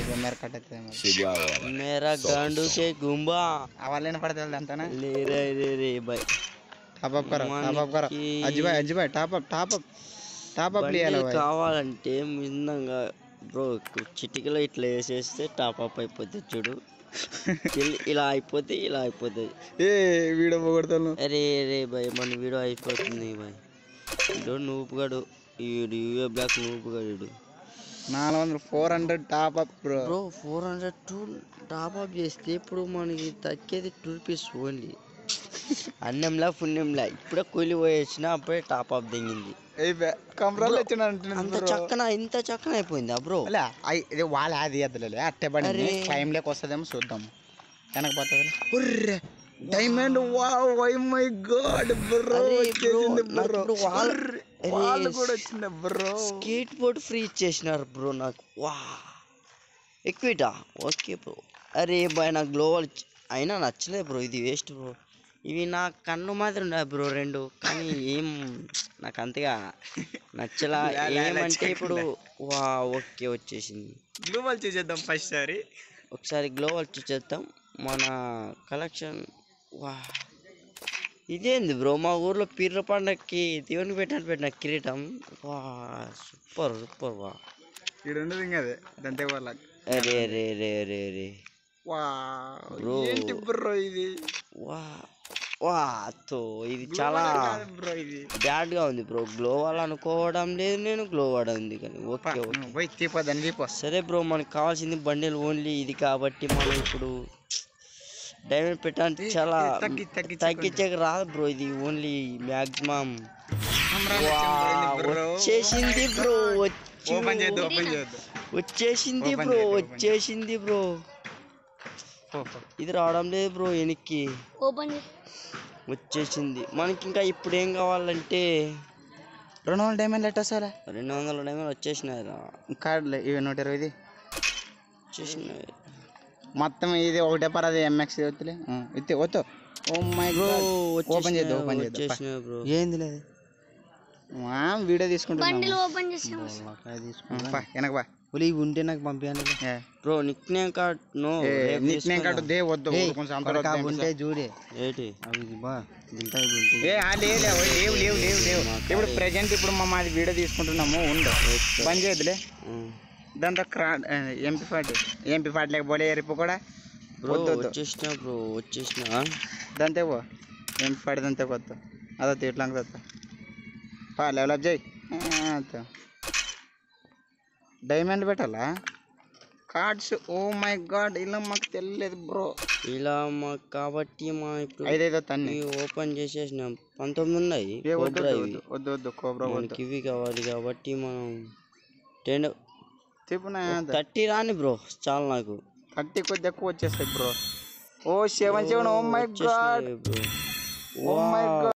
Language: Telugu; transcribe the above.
మేర కట్ అవుతుంది మరి Chegou a hora. మేరా గాండు కే గుంబా అవలేని పడుతుంది అంతనా లే రే రే రే బాయ్ టాప్ అప్ కరో టాప్ అప్ కరో మనకి- అజ్జి భాయ్ అజ్జి భాయ్ top up top up top up బండి లియాలో భాయ్ కావాలంటే మిందంగా బ్రో చిటికలో ఇట్లా వేసేస్తే టాప్ అప్ అయిపోతుంది చూడు ఇల్- ఇలా అయిపోతే ఇలా అయిపోతుంది ఏ వీడియో పోగొడతాను అరే రే బాయ్ మన వీడియో అయిపోతుంది బాయ్ ఇదో నూపుగాడు వీడు యూఏ బ్లాక్ నూపుగాడు వీడు నాలుగు వందలు four hundred top up bro bro four hundred to top up చేస్తే ఇప్పుడు మనకి తగ్గేది టూ రూపీస్ ఓన్లీ అన్నంలా పుణ్యంలా ఇప్పుడే కూలి పోయేసిన అప్పుడే టాప్ అప్ దిగింది కమరాలు వచ్చిన అంత చక్కన ఇంత చక్కన అయిపోయిందా బ్రో ఇది వాళ్ళ అది ఎద్దలే అట్టే పడి అరే. టైం లేక వస్తుందేమో చూద్దాం వెనక పోతుంది diamond wow why my god bro అరే bro, వచ్చేసింది నాకు బ్రో ఇప్పుడు వాళ్ళ- అరే, వాళ్ళు కూడా వచ్చింది బ్రో స్కేట్ బోర్డ్ ఫ్రీ ఇచ్చేసినారు బ్రో నాకు వా ఎక్విటా ఓకే బ్రో అరే బాయ్ నాకు గ్లోవల్ అయినా నచ్చలేదు బ్రో ఇది వేస్ట్ బ్రో ఇవి నా కన్ను మాత్రం ఉన్నాయి బ్రో రెండు కానీ ఏం నాకు అంతగా నచ్చలా లా, లా, లా, ఏమంటే ఇప్పుడు వా ఓకే వచ్చేసింది గ్లోబల్ చూసేద్దాం ఫస్ట్ సారి ఒకసారి గ్లోవల్ చూసేద్దాం మన కలెక్షన్ వా ఇదేంది బ్రో మా ఊర్లో పీర్ల పండక్కి దేవునికి పెట్టినట్టు పెట్టిన కిరీటం వా సూపర్ సూపర్ వా ఇక్కడ ఉండదు ఇంకా అదే దంతే వాళ్ళకి అరే రే రే రే రే వా Bro. ఏంటి బ్రో ఇది వా వా తో ఇది చాలా బ్రో ఇది బ్యాడ్ గా ఉంది బ్రో గ్లో అనుకోవడం లేదు నేను గ్లో ఉంది కానీ ఓకే ఓకే పోయి తీపోదని తీపో సరే బ్రో మనకు కావాల్సింది బండిల్ ఓన్లీ ఇది కాబట్టి మనం ఇప్పుడు డైమండ్ పెట్టడానికి చాలా తగ్గి తగ్గి తగ్గించక రాదు బ్రో ఇది ఓన్లీ మ్యాక్సిమం బ్రో వచ్చేసింది బ్రో ఓపెన్ చేద్దాం ఓపెన్ చేద్దాం వచ్చేసింది Open బ్రో చేయి, open వచ్చేసింది బ్రో పో, పో. ఇది రావడం లేదు బ్రో వెనక్కి ఓపెన్ వచ్చేసింది మనకి ఇంకా ఇప్పుడు ఏం కావాలంటే రెండు వందల డైమండ్ లెట్ వస్తారా రెండు వందల డైమండ్ వచ్చేసినాయి రా కార్డులే ఇవి నూట ఇరవైది వచ్చేసినాయి మొత్తం ఇది ఒకటే పరది ఎంఎక్స్ వద్దులే ఇత్తే వద్దు oh my bro god open చేద్దాం ఓపెన్ చేద్దాం వచ్చేసినాయి బ్రో ఏంది లేదు మా వీడియో తీసుకుంటున్నాం బండిల్ ఓపెన్ చేసాము పా, వెనక బా ఇవి ఉంటే నాకు పంపించాను ఏ, bro nick name card no ఏ, నీకు నేను కార్డు దే వద్దు కొంచెం అంత వద్దు ఏం ఉంటే చూడే ఏంటి అవి బా దింటా ఇవి ఉంటాయి ఏ ఆ లేవు లేవు లేవు లేవు లేవు లేవు ఇప్పుడు ప్రెజెంట్ ఇప్పుడు మా మాది వీడియో తీసుకుంటున్నాము ఉండు బంద్ చేయదులే ఉమ్. దాంతో క్రా ఎంపీ ఫార్టీ ఎంపీ ఫార్టీ లేకపోతే ఎరుపు కూడా బ్రో వద్దు వద్దు వచ్చేసిన బ్రో వచ్చేసిన దంతే పో ఎంపీ ఫార్టీ దంతే కొత్త అదో తీట్లంక తత్త పా డెవలప్ చేయి డైమండ్ పెట్టాలా కార్డ్స్ ఓ మై గాడ్ ఇలా మాకు తెలియలేదు బ్రో ఇలా మాకు కాబట్టి మా ఇప్పుడు ఐదైదో తన్ని ఇవి ఓపెన్ చేసేసినాం పంతొమ్మిది ఉన్నాయి ఏ వద్దు కోబ్రా వద్దు, ఇవి వద్దు వద్దు వద్దు కోబ్రా వద్దు మనకి ఇవి కావాలి కాబట్టి మనం టెన్ తిప్పునా థర్టీ రాని బ్రో చాలు నాకు థర్టీ కొద్ది ఎక్కువ వచ్చేస్తాయి bro oh seven seven oh my god వచ్చేసినాయి బ్రో ఓ మై గాడ్